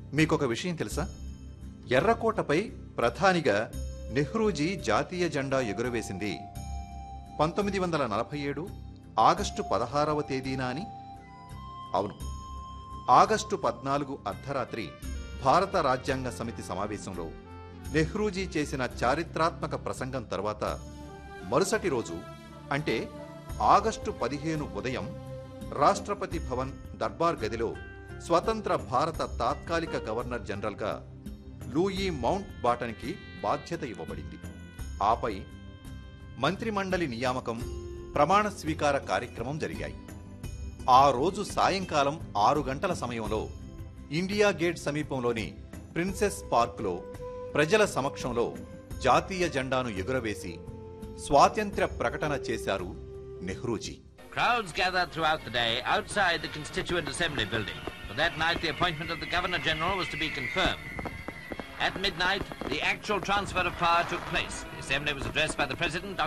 మీకొక విషయం తెలుసా ఎర్రకోటపై ప్రధానిగా నెహ్రూజీ జాతీయ జెండా ఎగురవేసింది పంతొమ్మిది వందల నలభై ఏడు ఆగస్టు పదహారవ తేదీన అని అవును ఆగస్టు పద్నాలుగు అర్ధరాత్రి భారత రాజ్యాంగ సమితి సమావేశంలో నెహ్రూజీ చేసిన చారిత్రాత్మక ప్రసంగం తర్వాత మరుసటి రోజు అంటే ఆగస్టు పదిహేను ఉదయం రాష్ట్రపతి భవన్ దర్బార్ గదిలో స్వతంత్ర భారత తాత్కాలిక గవర్నర్ జనరల్గా లూయి మౌంట్ బాటన్కి బాధ్యత ఇవ్వబడింది ఆపై మంత్రిమండలి నియామకం ప్రమాణ స్వీకార కార్యక్రమం జరిగాయి ఆ రోజు సాయంకాలం ఆరు గంటల సమయంలో ఇండియా గేట్ సమీపంలోని ప్రిన్సెస్ పార్క్లో ప్రజల సమక్షంలో జాతీయ జెండాను ఎగురవేసి స్వాతంత్ర్య ప్రకటన చేశారు నెహ్రూజీ Crowds gathered throughout the day outside the Constituent Assembly building. For that night, the appointment of the Governor General was to be confirmed. At midnight, the actual transfer of power took place. The Assembly was addressed by the President,